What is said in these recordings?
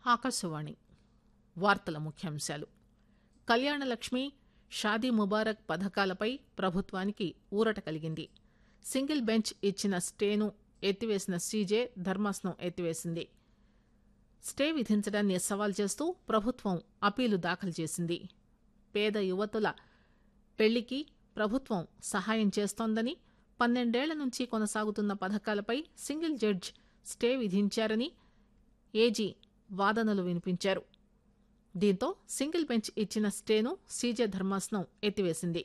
ఆకాశవాణి వార్తల ముఖ్యాంశాలు కళ్యాణలక్ష్మి షాదీ ముబారక్ పథకాలపై ప్రభుత్వానికి ఊరట కలిగింది సింగిల్ బెంచ్ ఇచ్చిన స్టేను ఎత్తివేసిన సీజే ధర్మాసనం ఎత్తివేసింది స్టే విధించడాన్ని సవాల్ చేస్తూ ప్రభుత్వం అప్పీలు దాఖలు చేసింది పేద యువతుల పెళ్లికి ప్రభుత్వం సహాయం చేస్తోందని పన్నెండేళ్ల నుంచి కొనసాగుతున్న పథకాలపై సింగిల్ జడ్జ్ స్టే విధించారని ఏజీ వాదనలు వినిపించారు దీంతో సింగిల్ బెంచ్ ఇచ్చిన స్టేను సీజే ధర్మాసనం ఎత్తివేసింది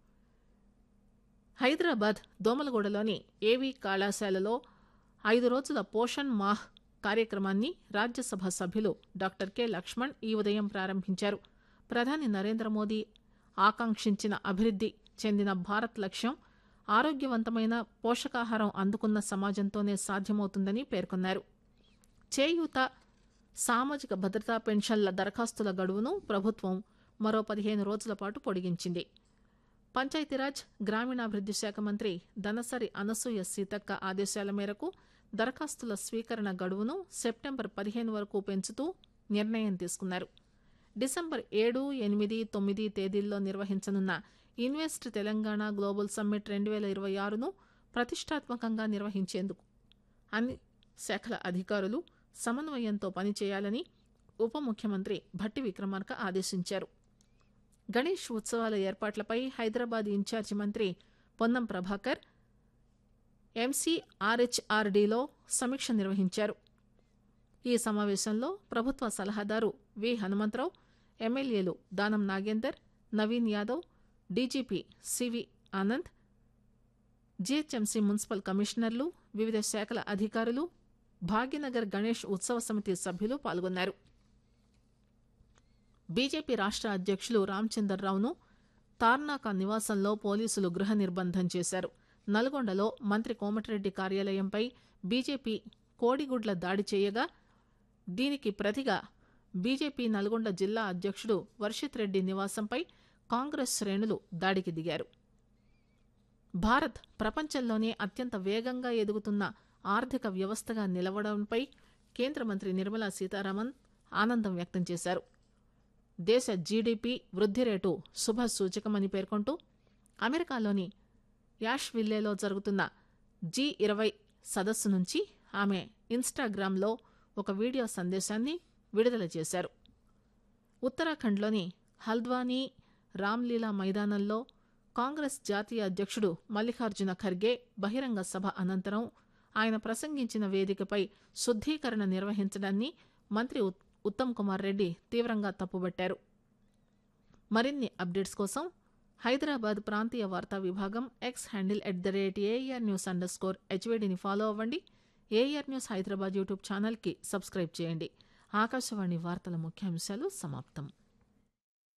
హైదరాబాద్ దోమలగూడలోని ఏవీ కళాశాలలో ఐదు రోజుల పోషణ్ మాహ్ కార్యక్రమాన్ని రాజ్యసభ సభ్యులు డాక్టర్ కె లక్ష్మణ్ ఈ ఉదయం ప్రారంభించారు ప్రధాని నరేంద్ర మోదీ ఆకాంక్షించిన అభివృద్ది చెందిన భారత్ లక్ష్యం ఆరోగ్యవంతమైన పోషకాహారం అందుకున్న సమాజంతోనే సాధ్యమవుతుందని పేర్కొన్నారు చేయూత సామాజిక భద్రతా పెన్షన్ల దరఖాస్తుల గడువును ప్రభుత్వం మరో పదిహేను రోజుల పాటు పొడిగించింది పంచాయతీరాజ్ గ్రామీణాభివృద్ది శాఖ మంత్రి దనసరి అనసూయ సీతక్క ఆదేశాల మేరకు దరఖాస్తుల స్వీకరణ గడువును సెప్టెంబర్ పదిహేను వరకు పెంచుతూ నిర్ణయం తీసుకున్నారు డిసెంబర్ ఏడు ఎనిమిది తొమ్మిది తేదీల్లో నిర్వహించనున్న ఇన్వెస్ట్ తెలంగాణ గ్లోబల్ సమ్మిట్ రెండు వేల ఇరవై ఆరును ప్రతిష్టాత్మకంగా నిర్వహించేందుకు అన్ని శాఖల అధికారులు సమన్వయంతో పనిచేయాలని ఉప ముఖ్యమంత్రి భట్టి విక్రమార్క ఆదేశించారు గణేష్ ఉత్సవాల ఏర్పాట్లపై హైదరాబాద్ ఇన్ఛార్జి మంత్రి పొన్నం ప్రభాకర్ ఎంసీఆర్హెచ్ఆర్డీలో సమీక్ష నిర్వహించారు ఈ సమావేశంలో ప్రభుత్వ సలహాదారు వి హనుమంతరావు ఎమ్మెల్యేలు Danam Nagender Naveen Yadav DGP CV Anand GHMC municipal కమిషనర్లు వివిధ శాఖల అధికారులు భాగ్యనగర్ గణేష్ ఉత్సవ సమితి సభ్యులు పాల్గొన్నారు బీజేపీ రాష్ట్ర అధ్యక్షులు రామచందర్రావును తార్నాక నివాసంలో పోలీసులు గృహ నిర్బంధం చేశారు నల్గొండలో మంత్రి కోమటిరెడ్డి కార్యాలయంపై బీజేపీ కోడిగుడ్ల దాడి చేయగా దీనికి ప్రతిగా బీజేపీ నల్గొండ జిల్లా అధ్యక్షుడు వర్షిత్ రెడ్డి నివాసంపై కాంగ్రెస్ శ్రేణులు దాడికి దిగారు భారత్ ప్రపంచంలోనే అత్యంత వేగంగా ఎదుగుతున్న ఆర్థిక వ్యవస్థగా నిలవడంపై కేంద్ర మంత్రి నిర్మలా సీతారామన్ ఆనందం వ్యక్తం చేశారు దేశ జీడీపీ వృద్ధి రేటు శుభ సూచకమని పేర్కొంటూ అమెరికాలోని యాష్విల్లేలో జరుగుతున్న జీ ఇరవై సదస్సు నుంచి ఆమె ఇన్స్టాగ్రామ్లో ఒక వీడియో సందేశాన్ని విడుదల చేశారు ఉత్తరాఖండ్లోని హల్ద్వానీ రామ్లీలా మైదానంలో కాంగ్రెస్ జాతీయ అధ్యక్షుడు మల్లికార్జున ఖర్గే బహిరంగ సభ అనంతరం ఆయన ప్రసంగించిన వేదికపై శుద్దీకరణ నిర్వహించడాన్ని మంత్రి ఉత్తమ్ కుమార్ రెడ్డి తీవ్రంగా తప్పుబట్టారు మరిన్ని అప్డేట్స్ కోసం హైదరాబాద్ ప్రాంతీయ వార్తా విభాగం X handle at the rate AIR news underscore హెచ్వేడిని ఫాలో అవ్వండి ఏఆర్ న్యూస్ హైదరాబాద్ యూట్యూబ్ ఛానల్కి సబ్స్క్రైబ్ చేయండి ఆకాశవాణి వార్తల ముఖ్యాంశాలు సమాప్తం